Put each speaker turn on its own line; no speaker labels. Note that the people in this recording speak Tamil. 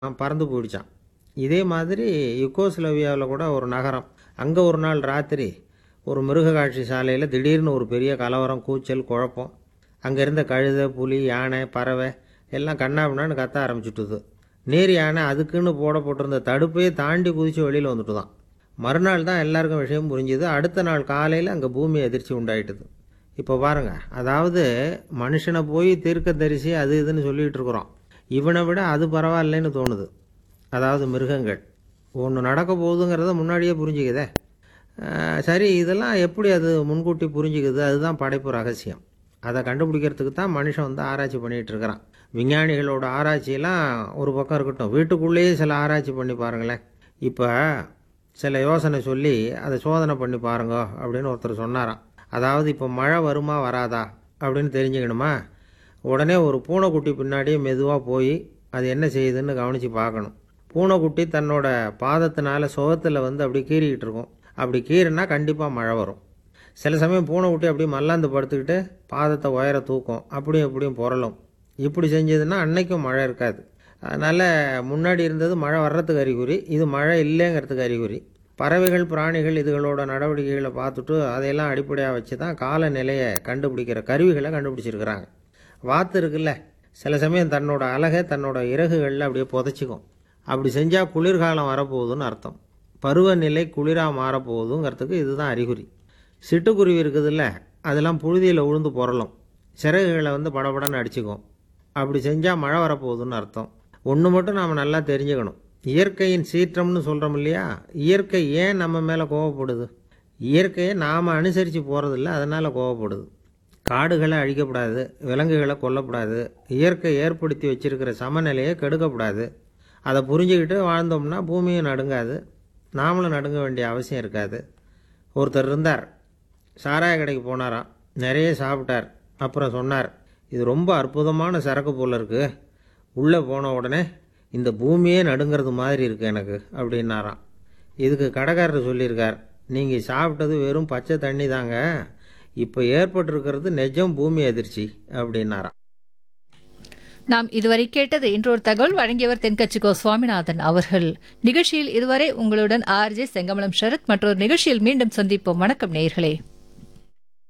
பறந்து போயிடுச்சான் இதே மாதிரி யுகோஸ்லோவியாவில் கூட ஒரு நகரம் அங்கே ஒரு நாள் ராத்திரி ஒரு மிருக காட்சி சாலையில் திடீர்னு ஒரு பெரிய கலவரம் கூச்சல் குழப்பம் அங்கே இருந்த கழுதை புலி யானை பறவை எல்லாம் கண்ணாபின்னான்னு கத்த ஆரம்பிச்சுட்டுது நேர் யானை அதுக்குன்னு போடப்பட்டிருந்த தடுப்பையே தாண்டி குதிச்சு வெளியில் வந்துட்டு தான் மறுநாள் தான் எல்லாருக்கும் விஷயம் புரிஞ்சுது அடுத்த நாள் காலையில் அங்கே பூமி அதிர்ச்சி உண்டாயிட்டுது இப்போ பாருங்க அதாவது மனுஷனை போய் தீர்க்க தரிசி அது இதுன்னு சொல்லிகிட்டு இருக்கிறோம் இவனை விட அது பரவாயில்லைன்னு தோணுது அதாவது மிருகங்கள் ஒன்று நடக்க போகுதுங்கிறத முன்னாடியே புரிஞ்சுக்குதே அஹ் சரி இதெல்லாம் எப்படி அது முன்கூட்டி புரிஞ்சுக்குது அதுதான் படைப்பு ரகசியம் அதை கண்டுபிடிக்கிறதுக்கு தான் மனுஷன் வந்து ஆராய்ச்சி பண்ணிகிட்டு இருக்கிறான் விஞ்ஞானிகளோட ஆராய்ச்சியெல்லாம் ஒரு பக்கம் இருக்கட்டும் வீட்டுக்குள்ளேயே சில ஆராய்ச்சி பண்ணி பாருங்களேன் இப்போ சில யோசனை சொல்லி அதை சோதனை பண்ணி பாருங்க அப்படின்னு ஒருத்தர் சொன்னாராம் அதாவது இப்போ மழை வருமா வராதா அப்படின்னு தெரிஞ்சுக்கணுமா உடனே ஒரு பூனைக்குட்டி பின்னாடியே மெதுவாக போய் அது என்ன செய்யுதுன்னு கவனித்து பார்க்கணும் பூனைக்குட்டி தன்னோட பாதத்தினால சுகத்தில் வந்து அப்படி கீறிக்கிட்டு இருக்கும் அப்படி கீறினா கண்டிப்பாக மழை வரும் சில சமயம் பூனைக்குட்டி அப்படியே மல்லாந்து படுத்துக்கிட்டு பாதத்தை உயர தூக்கும் அப்படியும் இப்படியும் புரளும் இப்படி செஞ்சதுன்னா அன்னைக்கும் மழை இருக்காது அதனால் முன்னாடி இருந்தது மழை வர்றதுக்கு அறிகுறி இது மழை இல்லைங்கிறதுக்கு அறிகுறி பறவைகள் பிராணிகள் இதுகளோட நடவடிக்கைகளை பார்த்துட்டு அதையெல்லாம் அடிப்படையாக வச்சு தான் காலநிலையை கண்டுபிடிக்கிற கருவிகளை கண்டுபிடிச்சிருக்கிறாங்க வாத்து இருக்குல்ல சில சமயம் தன்னோட அழகை தன்னோட இறகுகளில் அப்படியே புதைச்சிக்கும் அப்படி செஞ்சால் குளிர்காலம் வரப்போகுதுன்னு அர்த்தம் பருவநிலை குளிராக மாறப்போகுதுங்கிறதுக்கு இதுதான் அறிகுறி சிட்டுக்குருவி இருக்குதுல்ல அதெல்லாம் புழுதியில் உழுந்து புரளும் சிறகுகளை வந்து படபடன்னு அடிச்சுக்கும் அப்படி செஞ்சால் மழை வரப்போகுதுன்னு அர்த்தம் ஒன்று மட்டும் நாம் நல்லா தெரிஞ்சுக்கணும் இயற்கையின் சீற்றம்னு சொல்கிறோம் இல்லையா இயற்கை ஏன் நம்ம மேலே கோவப்படுது இயற்கையை நாம் அனுசரித்து போகிறதில்ல அதனால் கோவப்படுது காடுகளை அழிக்கப்படாது விலங்குகளை கொல்லக்கூடாது இயற்கை ஏற்படுத்தி வச்சிருக்கிற சமநிலையை கெடுக்கக்கூடாது அதை புரிஞ்சுக்கிட்டு வாழ்ந்தோம்னா பூமியும் நடுங்காது நாமளும் நடுங்க வேண்டிய அவசியம் இருக்காது ஒருத்தர் இருந்தார் சாராய கடைக்கு போனாராம் நிறைய சாப்பிட்டார் அப்புறம் சொன்னார் இது ரொம்ப அற்புதமான சரக்கு போல இருக்கு உள்ளே போன உடனே இந்த பூமியே நடுங்கிறது மாதிரி இருக்கு எனக்கு அப்படின்னாராம் இதுக்கு கடைக்காரர் சொல்லியிருக்கார் நீங்கள் சாப்பிட்டது வெறும் பச்சை தண்ணி தாங்க இப்போ ஏற்பட்டிருக்கிறது நிஜம் பூமி அதிர்ச்சி அப்படின்னாராம்
நாம் இதுவரை கேட்டது இன்றொரு தகவல் வழங்கியவர் தென்கட்சிக்கோ சுவாமிநாதன் அவர்கள் நிகழ்ச்சியில் இதுவரை உங்களுடன் ஆர்ஜே செங்கமலம் சரத் மற்றொரு நிகழ்ச்சியில் மீண்டும் சந்திப்போம் வணக்கம் நேயர்களே